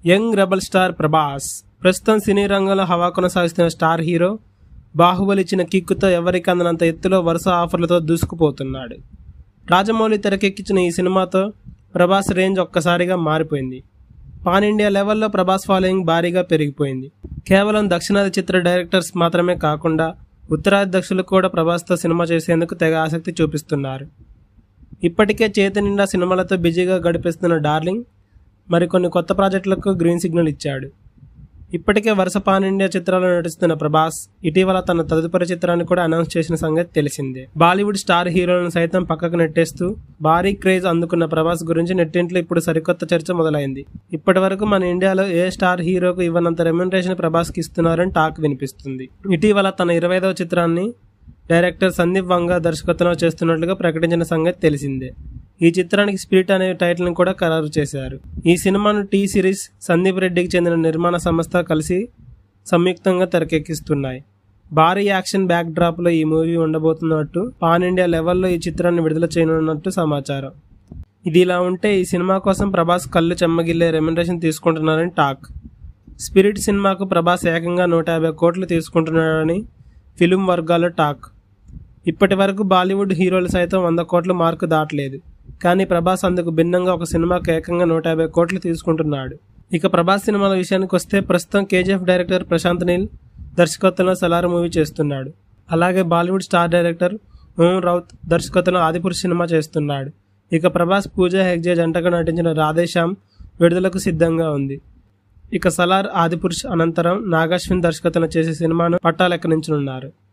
young rebel star Prabhas ప్రస్తుతం సినీ రంగంలో హవా కొనసాగిస్తున్న స్టార్ హీరో బాహుబలి ఇచ్చిన కిక్కుతో ఎవరికి అందనంత ఎత్తులో వరుస ఆఫర్లతో దూసుకుపోతున్నాడు రాజమౌళి తెరకెక్కించిన ఈ సినిమాతో ప్రభాస్ రేంజ్ ఒక్కసారిగా మారిపోయింది పాన్ ఇండియా లెవెల్లో ప్రభాస్ ఫాలోయింగ్ భారీగా పెరిగిపోయింది కేవలం దక్షిణాది చిత్ర డైరెక్టర్స్ మాత్రమే కాకుండా ఉత్తరాది దక్షులు కూడా ప్రభాస్తో సినిమా చేసేందుకు తెగ ఆసక్తి చూపిస్తున్నారు ఇప్పటికే చేతి నిండా సినిమాలతో బిజీగా గడిపిస్తున్న డార్లింగ్ మరికొన్ని కొత్త ప్రాజెక్టులకు గ్రీన్ సిగ్నల్ ఇచ్చాడు ఇప్పటికే వరుస పాన్ ఇండియా చిత్రాల్లో నటిస్తున్న ప్రభాస్ ఇటీవల తన తదుపరి చిత్రాన్ని కూడా అనౌన్స్ చేసిన సంగతి తెలిసిందే బాలీవుడ్ స్టార్ హీరోలను సైతం పక్కకు నెట్టేస్తూ భారీ క్రేజ్ అందుకున్న ప్రభాస్ గురించి నెట్టింట్లో ఇప్పుడు సరికొత్త చర్చ మొదలైంది ఇప్పటి వరకు మన ఇండియాలో ఏ స్టార్ హీరోకు ఇవ్వనంత రెమ్యునరేషన్ ప్రభాస్కి ఇస్తున్నారని టాక్ వినిపిస్తుంది ఇటీవల తన ఇరవైదవ చిత్రాన్ని డైరెక్టర్ సందీప్ వంగ దర్శకత్వంలో చేస్తున్నట్లుగా ప్రకటించిన సంగతి తెలిసిందే ఈ చిత్రానికి స్పిరిట్ అనే టైటిల్ని కూడా ఖరారు చేశారు ఈ సినిమాను టీ సిరీస్ సందీప్ రెడ్డికి చెందిన నిర్మాణ సంస్థ కలిసి సంయుక్తంగా తెరకెక్కిస్తున్నాయి భారీ యాక్షన్ బ్యాక్ డ్రాప్లో ఈ మూవీ ఉండబోతున్నట్టు పాన్ ఇండియా లెవెల్లో ఈ చిత్రాన్ని విడుదల చేయనున్నట్టు సమాచారం ఇది ఇలా ఉంటే ఈ సినిమా కోసం ప్రభాస్ కళ్ళు చెమ్మగిల్లే రెమ్యునరేషన్ తీసుకుంటున్నారని టాక్ స్పిరిట్ సినిమాకు ప్రభాస్ ఏకంగా నూట యాభై కోట్లు తీసుకుంటున్నాడని ఫిలిం వర్గాల్లో టాక్ ఇప్పటి వరకు బాలీవుడ్ హీరోలు సైతం వంద కోట్ల మార్కు దాటలేదు కానీ ప్రభాస్ అందుకు భిన్నంగా ఒక సినిమాకు ఏకంగా నూట యాభై కోట్లు తీసుకుంటున్నాడు ఇక ప్రభాస్ సినిమాల విషయానికి వస్తే ప్రస్తుతం కేజీఎఫ్ డైరెక్టర్ ప్రశాంత్ నీల్ దర్శకత్వంలో సలార్ మూవీ చేస్తున్నాడు అలాగే బాలీవుడ్ స్టార్ డైరెక్టర్ ఓం రౌత్ దర్శకత్వంలో ఆదిపురుష్ సినిమా చేస్తున్నాడు ఇక ప్రభాస్ పూజా హెగ్జే జంటగా నటించిన రాధేశ్యామ్ విడుదలకు సిద్ధంగా ఉంది ఇక సలార్ ఆదిపురుష్ అనంతరం నాగాశ్విన్ దర్శకత్వం చేసే సినిమాను పట్టాలెక్కనించనున్నారు